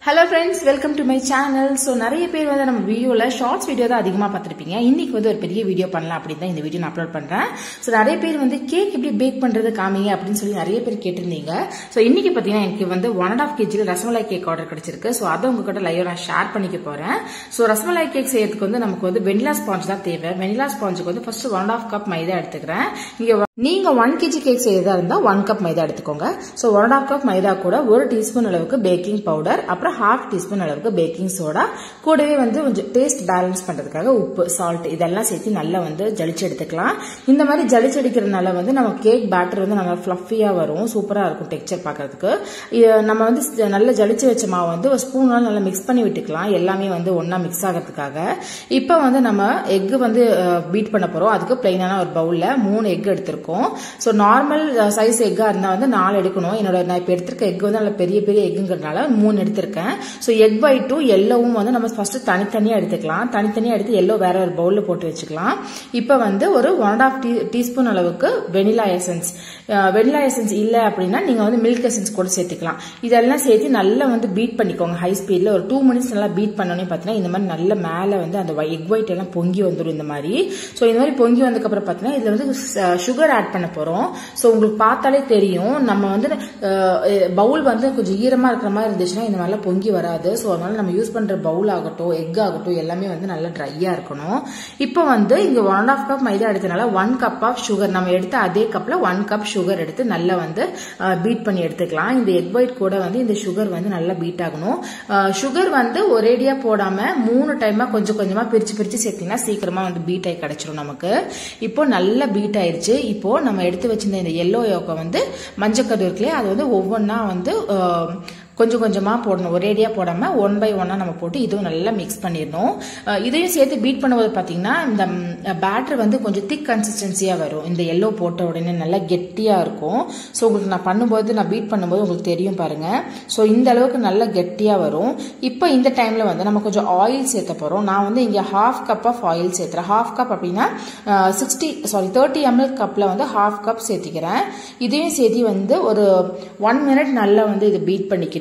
hello friends welcome to my channel so நிறைய பேர் வந்து நம்ம வீடியோவில் ஷார்ட்ஸ் வீடியோ தான் அதிகமாக பார்த்துருப்பீங்க இன்னைக்கு வந்து ஒரு பெரிய வீடியோ பண்ணலாம் அப்படின்னு தான் இந்த வீடியோ நான் அப்லோட் பண்ணுறேன் ஸோ நிறைய பேர் வந்து கேக் எப்படி பேக் பண்ணுறது காமிங்க அப்படின்னு சொல்லி நிறைய பேர் கேட்டிருந்தீங்க ஸோ இன்னைக்கு பார்த்தீங்கன்னா எனக்கு வந்து ஒன் அண்ட் ஆஃப் கேஜியில் ரசமலாய் கேக் ஆர்டர் கிடைச்சிருக்கு ஸோ அதை உங்ககிட்ட லைவ் நான் ஷேர் பண்ணிக்க போகிறேன் ஸோ ரசமலாய் கேக் செய்யறதுக்கு வந்து நமக்கு வந்து வெனிலா ஸ்பாஞ்ச் தான் தேவை வெனிலா ஸ்பாஞ்சுக்கு வந்து first one and half cup maida எடுத்துக்கிறேன் இங்கே நீங்க ஒன் கேஜி கேக் செய்யறதா இருந்தா ஒன் கப் மைதா எடுத்துக்கோங்க so one half cup maida கூட ஒரு டீஸ்பூன் அளவுக்கு பேக்கிங் பவுடர் அப்புறம் ஹாஃப் டீஸ்பூன் அளவுக்கு பேக்கிங் சோடா கூடவே வந்து கொஞ்சம் டேஸ்ட் பேலன்ஸ் பண்றதுக்காக உப்பு சால்ட் இதெல்லாம் சேர்த்து நல்லா வந்து ஜலிச்சு எடுத்துக்கலாம் இந்த மாதிரி ஜலிச்சு எடுக்கிறதுனால வந்து நம்ம கேக் பேட்டர் வந்து நல்லா ஃபிளஃபியா வரும் சூப்பரா இருக்கும் டெக்ஸ்சர் பார்க்கறதுக்கு இது நம்ம வந்து நல்லா ஜலிச்சு வச்ச மாவு வந்து ஒரு ஸ்பூனால நல்லா மிக்ஸ் பண்ணி விட்டுக்கலாம் எல்லாமே வந்து ஒன்னா மிக்ஸ் ஆகிறதுக்காக இப்போ வந்து நம்ம எக் வந்து பீட் பண்ண போறோம் அதுக்கு பிளைனான ஒரு பவுல்ல மூணு எக் எடுத்திருக்கோம் இருக்கும் ஸோ நார்மல் சைஸ் எக்காக இருந்தால் வந்து நாலு எடுக்கணும் என்னோட நான் இப்போ எடுத்திருக்க எக் வந்து நல்ல பெரிய பெரிய எக்குங்கிறதுனால மூணு எடுத்திருக்கேன் ஸோ எக் ஒயிட்டும் எல்லோவும் வந்து நம்ம ஃபர்ஸ்ட் தனித்தனியாக எடுத்துக்கலாம் தனித்தனியாக எடுத்து எல்லோ வேற ஒரு பவுலில் போட்டு வச்சுக்கலாம் இப்போ வந்து ஒரு one and half T teaspoon அளவுக்கு வெனிலா எசன்ஸ் வெனிலா எசன்ஸ் இல்லை அப்படின்னா நீங்கள் வந்து மில்க் எசன்ஸ் கூட சேர்த்துக்கலாம் இதெல்லாம் சேர்த்து நல்லா வந்து பீட் பண்ணிக்கோங்க ஹை ஸ்பீடில் ஒரு டூ மினிட்ஸ் நல்லா பீட் பண்ணோன்னே பார்த்தீங்கன்னா இந்த மாதிரி நல்ல மேலே வந்து அந்த எக் ஒயிட் எல்லாம் பொங்கி வந்துடும் இந்த மாதிரி ஸோ இந்த மாதிரி பொங்கி வந்ததுக்கப்புறம் பார்த்தீங்கன்னா இதில் வந்து சுகர் ஆட் பண்ண போறோம் ஸோ உங்களுக்கு பார்த்தாலே தெரியும் நம்ம வந்து பவுல் வந்து கொஞ்சம் ஈரமா இருக்கிற மாதிரி இருந்துச்சுன்னா இந்த மாதிரிலாம் பொங்கி வராது ஸோ அதனால நம்ம யூஸ் பண்ற பவுல் ஆகட்டும் எக் ஆகட்டும் எல்லாமே வந்து நல்லா ட்ரையா இருக்கணும் இப்போ வந்து இங்க one and half cup maida எடுத்தனால ஒன் கப் ஆஃப் சுகர் நம்ம எடுத்த அதே கப்ல ஒன் கப் சுகர் எடுத்து நல்லா வந்து பீட் பண்ணி எடுத்துக்கலாம் இந்த எக் ஒயிட் கூட வந்து இந்த சுகர் வந்து நல்லா பீட் ஆகணும் சுகர் வந்து ஒரேடியா போடாம மூணு டைமா கொஞ்சம் கொஞ்சமா பிரிச்சு பிரிச்சு சேர்த்தீங்கன்னா சீக்கிரமா வந்து பீட் ஆகி கிடைச்சிரும் நமக்கு இப்போ நல்லா பீட் ஆயிருச்சு இப்போ நம்ம எடுத்து வச்சிருந்த இந்த எல்லோ யோக்கை வந்து மஞ்சக்கரு இருக்குல்லையே அது வந்து ஒவ்வொன்றா வந்து கொஞ்சம் கொஞ்சமாக போடணும் ஒரேடியாக போடாமல் ஒன் பை ஒன்னாக நம்ம போட்டு இதுவும் நல்லா மிக்ஸ் பண்ணிடணும் இதையும் சேர்த்து பீட் பண்ணும்போது பார்த்தீங்கன்னா இந்த பேட்டர் வந்து கொஞ்சம் திக் கன்சிஸ்டன்சியாக வரும் இந்த எல்லோ போட்ட உடனே நல்லா கெட்டியாக இருக்கும் ஸோ உங்களுக்கு நான் பண்ணும்போது நான் பீட் பண்ணும்போது உங்களுக்கு தெரியும் பாருங்கள் ஸோ இந்த அளவுக்கு நல்லா கெட்டியாக வரும் இப்போ இந்த டைமில் வந்து நம்ம கொஞ்சம் ஆயில் சேர்த்த போகிறோம் நான் வந்து இங்கே ஹாஃப் கப் ஆஃப் ஆயில் சேர்த்துறேன் ஹாஃப் கப் அப்படின்னா சிக்ஸ்டி சாரி தேர்ட்டி எம்எல் கப்பில் வந்து ஹாஃப் கப் சேர்த்திக்கிறேன் இதையும் சேர்த்து வந்து ஒரு ஒன் மினிட் நல்லா வந்து இது பீட் பண்ணிக்கணும்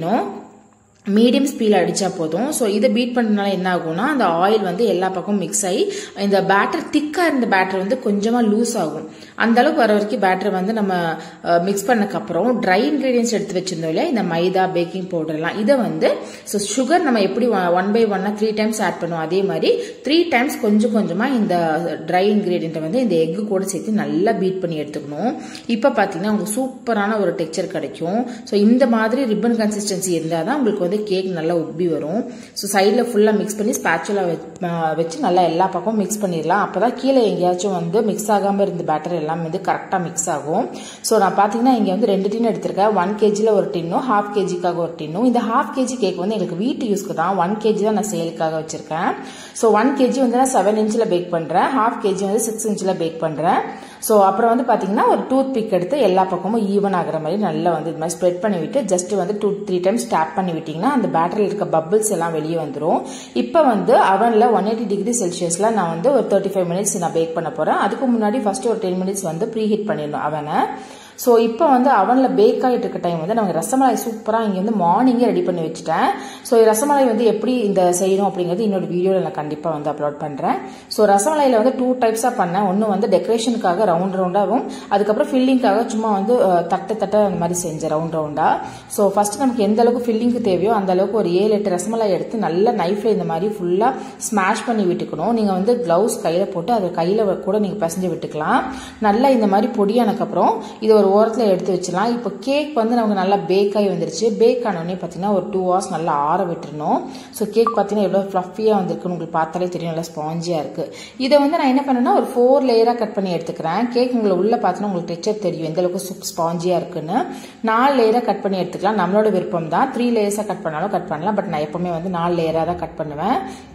மீடியம் ஸ்பீடில் அடித்தா போதும் ஸோ இதை பீட் பண்ணுறதுனால என்ன ஆகும்னா அந்த ஆயில் வந்து எல்லா பக்கமும் மிக்ஸ் ஆகி இந்த பேட்டர் திக்காக இருந்த பேட்டர் வந்து கொஞ்சமாக லூஸ் ஆகும் அந்த அளவுக்கு வர வரைக்கும் பேட்டர் வந்து நம்ம மிக்ஸ் பண்ணக்கப்புறம் ட்ரை இன்க்ரீடியன்ஸ் எடுத்து வச்சிருந்தோம் இல்லையா இந்த மைதா பேக்கிங் பவுடர்லாம் இதை வந்து ஸோ சுகர் நம்ம எப்படி ஒன் பை ஒன்னாக த்ரீ டைம்ஸ் ஆட் பண்ணுவோம் அதே மாதிரி த்ரீ டைம்ஸ் கொஞ்சம் கொஞ்சமாக இந்த ட்ரை இன்க்ரீடியண்ட்டை வந்து இந்த எக்கு கூட சேர்த்து நல்லா பீட் பண்ணி எடுத்துக்கணும் இப்போ பார்த்தீங்கன்னா உங்களுக்கு சூப்பரான ஒரு டெக்ஸ்சர் கிடைக்கும் ஸோ இந்த மாதிரி ரிப்பன் கன்சிஸ்டன்சி இருந்தால் தான் உங்களுக்கு வந்து வந்து கேக் நல்லா உப்பி வரும் ஸோ சைடில் ஃபுல்லாக மிக்ஸ் பண்ணி ஸ்பேச்சுலா வச்சு நல்லா எல்லா பக்கமும் மிக்ஸ் பண்ணிடலாம் அப்போ தான் கீழே எங்கேயாச்சும் வந்து மிக்ஸ் ஆகாமல் இருந்த பேட்டர் எல்லாம் வந்து கரெக்டாக மிக்ஸ் ஆகும் ஸோ நான் பார்த்தீங்கன்னா இங்கே வந்து ரெண்டு டின் எடுத்திருக்கேன் ஒன் கேஜியில் ஒரு டின்னும் ஹாஃப் கேஜிக்காக ஒரு டின்னும் இந்த ஹாஃப் கேஜி கேக் வந்து எங்களுக்கு வீட்டு யூஸ்க்கு தான் ஒன் கேஜி தான் நான் சேலுக்காக வச்சிருக்கேன் ஸோ ஒன் கேஜி வந்து நான் செவன் இன்ச்சில் பேக் பண்ணுறேன் ஹாஃப் கேஜி வந்து சிக்ஸ் இன்ச்சில் பேக் பண்ணுறேன் ஸோ அப்புறம் வந்து பார்த்தீங்கன்னா ஒரு டூத் பிக் எடுத்து எல்லா பக்கமும் ஈவன் ஆகிற மாதிரி நல்லா வந்து இது மாதிரி ஸ்ப்ரெட் பண்ணி விட்டு ஜஸ்ட் வந்து டூ த்ரீ டைம்ஸ் டேப் பண்ணி விட்டிங்கன்னா அந்த பேட்டரியில் இருக்க பபிள்ஸ் எல்லாம் வெளியே வந்துடும் இப்போ வந்து அவனில் ஒன் எயிட்டி டிகிரி செல்சியஸில் நான் வந்து ஒரு தேர்ட்டி ஃபைவ் மினிட்ஸ் நான் பேக் பண்ண போகிறேன் அதுக்கு முன்னாடி ஃபஸ்ட்டு ஒரு டென் மினிட்ஸ் வந்து ப்ரீ ஹீட் பண்ணிடணும் அவனை ஸோ இப்போ வந்து அவனில் பேக் ஆகிட்டு இருக்க டைம் வந்து நமக்கு ரசமலாய் சூப்பராக இங்கே வந்து மார்னிங்கே ரெடி பண்ணி வச்சுட்டேன் ஸோ ரசமலாய் வந்து எப்படி இந்த செய்யணும் அப்படிங்கிறது இன்னொரு வீடியோவில் நான் கண்டிப்பாக வந்து அப்லோட் பண்ணுறேன் ஸோ ரசமலாயில் வந்து டூ டைப்ஸாக பண்ணேன் ஒன்று வந்து டெக்கரேஷனுக்காக ரவுண்ட் ரவுண்டாகவும் அதுக்கப்புறம் ஃபில்லிங்காக சும்மா வந்து தட்டை தட்டை அந்த மாதிரி செஞ்சேன் ரவுண்ட் ரவுண்டாக ஸோ ஃபஸ்ட்டு நமக்கு எந்த அளவுக்கு ஃபில்லிங்க்கு தேவையோ அந்த அளவுக்கு ஒரு ஏழு எட்டு ரசமலாய் எடுத்து நல்ல நைஃப்பில் இந்த மாதிரி ஃபுல்லாக ஸ்மாஷ் பண்ணி விட்டுக்கணும் நீங்கள் வந்து க்ளவுஸ் கையில் போட்டு அதை கையில் கூட நீங்கள் பிசைஞ்சு விட்டுக்கலாம் நல்லா இந்த மாதிரி பொடியானதுக்கப்புறம் இது ஒரு ஒரு ஓரத்தில் எடுத்து வச்சிடலாம் இப்போ கேக் வந்து நமக்கு நல்லா பேக் ஆகி வந்துருச்சு பேக் ஆனோடனே பார்த்தீங்கன்னா ஒரு டூ ஹவர்ஸ் நல்லா ஆற விட்டுருணும் ஸோ கேக் பார்த்தீங்கன்னா எவ்வளோ ஃப்ளஃபியாக வந்திருக்குன்னு உங்களுக்கு பார்த்தாலே தெரியும் நல்லா ஸ்பாஞ்சியாக இருக்குது இதை வந்து நான் என்ன பண்ணேன்னா ஒரு ஃபோர் லேயராக கட் பண்ணி எடுத்துக்கிறேன் கேக் உங்களை உள்ளே பார்த்தீங்கன்னா உங்களுக்கு டெக்சர் தெரியும் எந்த அளவுக்கு சூப் ஸ்பாஞ்சியாக இருக்குன்னு நாலு லேயராக கட் பண்ணி எடுத்துக்கலாம் நம்மளோட விருப்பம் தான் த்ரீ லேயர்ஸாக கட் பண்ணாலும் கட் பண்ணலாம் பட் நான் எப்பவுமே வந்து நாலு லேயராக தான் கட் பண்ணுவேன்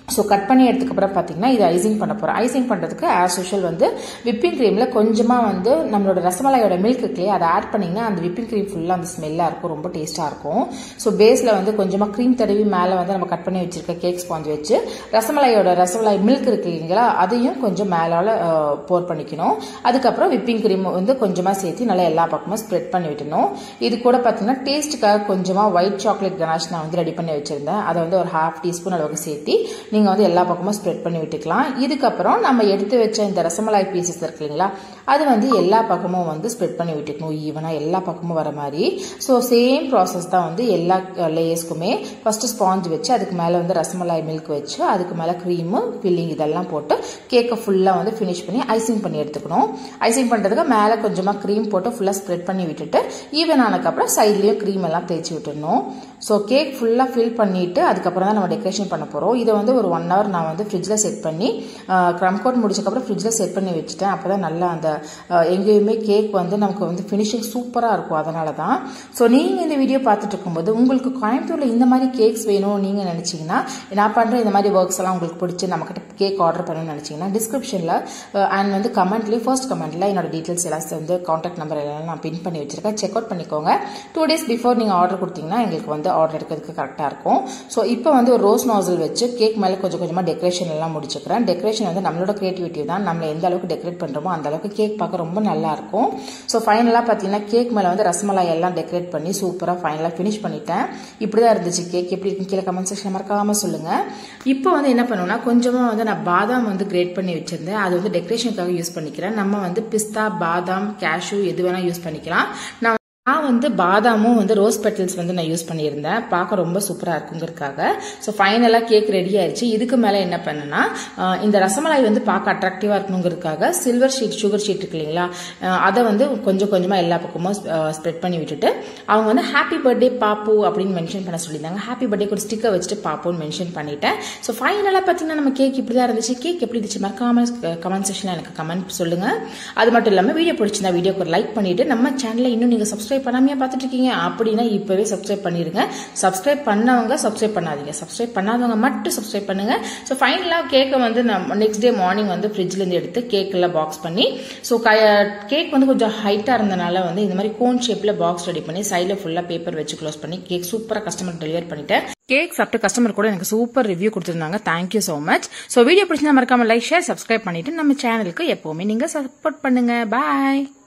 ஸோ கட் பண்ணி எடுத்துக்கப்புறம் பார்த்தீங்கன்னா இது ஐசிங் பண்ண போகிறோம் ஐசிங் பண்ணுறதுக்கு ஆஸ் யூஷுவல் வந்து விப்பிங் க்ரீமில் கொஞ்சமாக வந்து நம்மளோட ரசமலாயோட மில்க் இருக்குல்லையே அதை ஆட் பண்ணிங்கன்னா அந்த விப்பிங் க்ரீம் ஃபுல்லாக அந்த ஸ்மெல்லாக இருக்கும் ரொம்ப டேஸ்ட்டாக இருக்கும் ஸோ பேஸில் வந்து கொஞ்சமாக க்ரீம் தடவி மேலே வந்து நம்ம கட் பண்ணி வச்சிருக்க கேக் ஸ்பாஞ்ச் வச்சு ரசமலாயோட ரசமலாய் மில்க் இருக்கு இல்லைங்களா அதையும் கொஞ்சம் மேலால் போர் பண்ணிக்கணும் அதுக்கப்புறம் விப்பிங் க்ரீம் வந்து கொஞ்சமாக சேர்த்து நல்லா எல்லா பக்கமும் ஸ்ப்ரெட் பண்ணி விட்டணும் இது கூட பார்த்தீங்கன்னா டேஸ்ட்டுக்காக கொஞ்சமாக ஒயிட் சாக்லேட் கனாஷ் நான் வந்து ரெடி பண்ணி வச்சுருந்தேன் அதை வந்து ஒரு ஹாஃப் டீஸ்பூன் அளவுக்கு சேர்த்து நீங்கள் வந்து எல்லா பக்கமும் ஸ்ப்ரெட் பண்ணி விட்டுக்கலாம் இதுக்கப்புறம் நம்ம எடுத்து வச்ச இந்த ரசமலாய் பீசஸ் இருக்கு இல்லைங்களா அது வந்து எல்லா பக்கமும் வந்து ஸ்ப்ரெட் பண்ணி விட்டுக்கணும் ஈவனாக எல்லா பக்கமும் வர மாதிரி ஸோ சேம் ப்ராசஸ் தான் வந்து எல்லா லேயர்ஸ்க்குமே ஃபஸ்ட்டு ஸ்பாஞ்ச் வச்சு அதுக்கு மேலே வந்து ரசமலாய் மில்க் வச்சு அதுக்கு மேலே க்ரீமு ஃபில்லிங் இதெல்லாம் போட்டு கேக்கை ஃபுல்லாக வந்து ஃபினிஷ் பண்ணி ஐசிங் பண்ணி எடுத்துக்கணும் ஐசிங் பண்ணுறதுக்கு மேலே கொஞ்சமாக க்ரீம் போட்டு ஃபுல்லாக ஸ்ப்ரெட் பண்ணி விட்டுட்டு ஈவன் ஆனதுக்கப்புறம் சைட்லேயும் க்ரீம் எல்லாம் தேய்ச்சி விட்டுடணும் ஸோ கேக் ஃபுல்லாக ஃபில் பண்ணிவிட்டு அதுக்கப்புறம் தான் நம்ம டெக்கரேஷன் பண்ண போகிறோம் இதை வந்து ஒரு ஒன் ஹவர் நான் வந்து ஃப்ரிட்ஜில் செட் பண்ணி க்ரம் கோட் முடிச்சக்கப்புறம் ஃப்ரிட்ஜில் செட் பண்ணி வச்சுட்டேன் அப்போ தான் நல்லா அந்த எங்கேயுமே கேக் வந்து நமக்கு வந்து ஃபினிஷிங் சூப்பராக இருக்கும் அதனால தான் ஸோ நீங்கள் இந்த வீடியோ பார்த்துட்டு இருக்கும்போது உங்களுக்கு கோயம்புத்தூரில் இந்த மாதிரி கேக்ஸ் வேணும் நீங்கள் நினச்சிங்கன்னா நான் பண்ணுற இந்த மாதிரி ஒர்க்ஸ் எல்லாம் உங்களுக்கு பிடிச்சி நம்மக்கிட்ட கேக் ஆர்டர் பண்ணணும்னு நினச்சிங்கன்னா டிஸ்கிரிப்ஷனில் அண்ட் வந்து கமெண்ட்லேயே ஃபர்ஸ்ட் கமெண்ட்டில் என்னோட டீட்டெயில்ஸ் எல்லாம் வந்து காண்டாக்ட் நம்பர் எல்லாம் நான் பின் பண்ணி வச்சிருக்கேன் செக் அவுட் பண்ணிக்கோங்க டூ டேஸ் பிஃபோர் நீங்கள் ஆர்டர் கொடுத்தீங்கன்னா எங்களுக்கு வந்து ஆர்டர் எடுக்கிறதுக்கு கரெக்டாக இருக்கும் ஸோ இப்போ வந்து ஒரு ரோஸ் நாசல் வச்சு கேக் மேலே கொஞ்சம் கொஞ்சமாக டெக்கரேஷன் எல்லாம் முடிச்சுக்கிறேன் டெக்கரேஷன் வந்து நம்மளோட கிரியேட்டிவிட்டி தான் நம்ம எந்த அளவுக்கு டெக்கரேட் பண்ணுறோமோ அந்த அளவுக்கு கேக் பார்க்க ரொம்ப நல்லா இருக்கும் ஸோ ஃபைனலாக பார்த்தீங்கன்னா கேக் மேலே வந்து ரசமலாய் எல்லாம் டெக்கரேட் பண்ணி சூப்பராக ஃபைனலாக ஃபினிஷ் பண்ணிட்டேன் இப்படி தான் இருந்துச்சு கேக் எப்படி இருக்குன்னு கீழே கமெண்ட் செக்ஷன் மறக்காமல் சொல்லுங்கள் இப்போ வந்து என்ன பண்ணுவேன்னா கொஞ்சமாக வந்து நான் பாதாம் வந்து கிரேட் பண்ணி வச்சிருந்தேன் அது வந்து டெக்கரேஷனுக்காக யூஸ் பண்ணிக்கிறேன் நம்ம வந்து பிஸ்தா பாதாம் கேஷ்யூ எது வேணால் யூஸ் பண்ணிக்கலாம் நான் நான் வந்து பாதாமும் வந்து ரோஸ் பெட்டல்ஸ் வந்து நான் யூஸ் பண்ணியிருந்தேன் பார்க்க ரொம்ப சூப்பராக இருக்குங்கிறதுக்காக ஸோ ஃபைனலாக கேக் ரெடி ஆயிடுச்சு இதுக்கு மேலே என்ன பண்ணேன்னா இந்த ரசமலாய் வந்து பார்க்க அட்ராக்டிவாக இருக்கணுங்கிறதுக்காக சில்வர் ஷீட் சுகர் ஷீட் இருக்கு இல்லைங்களா அதை வந்து கொஞ்சம் கொஞ்சமாக எல்லா பக்கமும் ஸ்ப்ரெட் பண்ணி விட்டுட்டு அவங்க வந்து ஹாப்பி பர்த்டே பாப்பு அப்படின்னு மென்ஷன் பண்ண சொல்லியிருந்தாங்க ஹாப்பி பர்த்டே ஒரு ஸ்டிக்கர் வச்சுட்டு பாப்புன்னு மென்ஷன் பண்ணிட்டேன் ஸோ ஃபைனலாக பார்த்தீங்கன்னா நம்ம கேக் இப்படி தான் இருந்துச்சு கேக் எப்படி இருந்துச்சு மறக்காம கமெண்ட் செக்ஷனில் எனக்கு கமெண்ட் சொல்லுங்கள் அது மட்டும் இல்லாமல் வீடியோ பிடிச்சிருந்தா வீடியோக்கு ஒரு லைக் பண்ணிட்டு நம்ம சேனலை இன்னும் நீங்கள் சப்ஸ்கிரைப் சப்ஸ்கிரைப் பண்ணாமையா பார்த்துட்டு இருக்கீங்க அப்படின்னா இப்போவே சப்ஸ்கிரைப் பண்ணிடுங்க சப்ஸ்கிரைப் பண்ணவங்க சப்ஸ்கிரைப் பண்ணாதீங்க சப்ஸ்கிரைப் பண்ணாதவங்க மட்டும் சப்ஸ்கிரைப் பண்ணுங்க ஸோ ஃபைனலாக கேக்கை வந்து நம்ம நெக்ஸ்ட் டே மார்னிங் வந்து ஃப்ரிட்ஜ்லேருந்து எடுத்து கேக்கெல்லாம் பாக்ஸ் பண்ணி ஸோ கேக் வந்து கொஞ்சம் ஹைட்டாக இருந்தனால வந்து இந்த மாதிரி கோன் ஷேப்பில் பாக்ஸ் ரெடி பண்ணி சைடில் ஃபுல்லாக பேப்பர் வச்சு க்ளோஸ் பண்ணி கேக் சூப்பராக கஸ்டமர் டெலிவர் பண்ணிட்டேன் கேக் சாப்பிட்டு கஸ்டமர் கூட எனக்கு சூப்பர் ரிவ்யூ கொடுத்துருந்தாங்க thank you so much so video பிடிச்சிருந்தா மறக்காம லைக் ஷேர் சப்ஸ்கிரைப் பண்ணிட்டு நம்ம சேனலுக்கு எப்போவுமே நீங்கள் சப்போர்ட் பண்ணுங்க பாய்